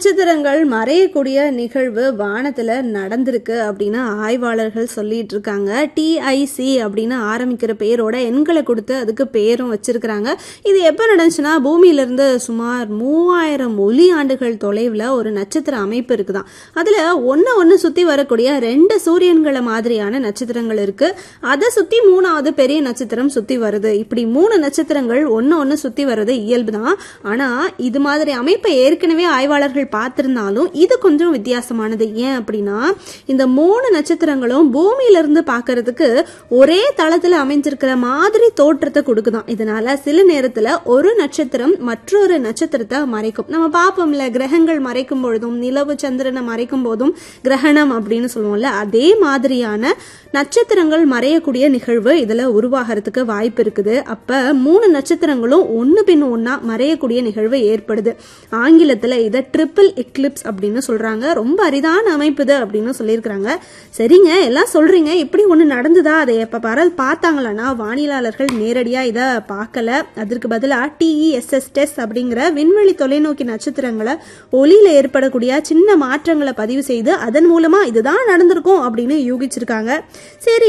நட்சத்திரங்கள் மறையக்கூடிய நிகழ்வு வானத்துல நடந்திருக்கு அப்படின்னு ஆய்வாளர்கள் சொல்லிட்டு இருக்காங்க டிஐசி அப்படின்னு ஆரம்பிக்கிற பேரோட எண்களை கொடுத்து அதுக்கு பேரும் வச்சிருக்கிறாங்க இது எப்ப நடந்துச்சுன்னா பூமியிலிருந்து சுமார் மூவாயிரம் ஒளி ஆண்டுகள் தொலைவில் ஒரு நட்சத்திர அமைப்பு இருக்குதான் அதுல ஒன்னு ஒன்னு சுத்தி வரக்கூடிய ரெண்டு சூரியன்களை மாதிரியான நட்சத்திரங்கள் இருக்கு அதை சுத்தி மூணாவது பெரிய நட்சத்திரம் சுத்தி வருது இப்படி மூணு நட்சத்திரங்கள் ஒன்னு ஒன்னு சுத்தி வர்றது இயல்புதான் ஆனா இது மாதிரி அமைப்பை ஏற்கனவே ஆய்வாளர்கள் பார்த்திருந்தாலும் இது கொஞ்சம் வித்தியாசமானது ஏன் அப்படின்னா இந்த மூணு நட்சத்திரங்களும் பூமியில இருந்து பார்க்கிறதுக்கு ஒரே தளத்துல அமைஞ்சிருக்கிற மாதிரி தோற்றத்தை கொடுக்குதாம் இதனால சில நேரத்துல ஒரு நட்சத்திரம் மற்றொரு நட்சத்திரத்தை மறைக்கும் நம்ம பார்ப்போம்ல கிரகங்கள் மறைக்கும் பொழுதும் நிலவு சந்திரனை மறைக்கும் போதும் கிரகணம் அப்படின்னு சொல்லுவோம்ல அதே மாதிரியான நட்சத்திரங்கள் மறையக்கூடிய நிகழ்வு இதுல உருவாகிறதுக்கு வாய்ப்பு இருக்குது அப்ப மூணு நட்சத்திரங்களும் ஒன்னு பின் ஒன்னா மறையக்கூடிய நிகழ்வு ஏற்படுது ஆங்கிலத்துல இதை ட்ரிபிள் எக்லிப்ஸ் அப்படின்னு சொல்றாங்க ரொம்ப அரிதான அமைப்பு இது அப்படின்னு சொல்லியிருக்கிறாங்க சரிங்க எல்லாம் சொல்றீங்க இப்படி ஒண்ணு நடந்துதா அதை எப்ப பரல் பார்த்தாங்களான்னா வானிலாளர்கள் நேரடியா இதை பார்க்கல அதற்கு பதிலா டிஇஎஸ்எஸ் டெஸ் அப்படிங்கிற விண்வெளி தொலைநோக்கி நட்சத்திரங்களை ஒளியில ஏற்படக்கூடிய சின்ன மாற்றங்களை பதிவு செய்து அதன் மூலமா இதுதான் நடந்திருக்கும் அப்படின்னு யூகிச்சிருக்காங்க சரி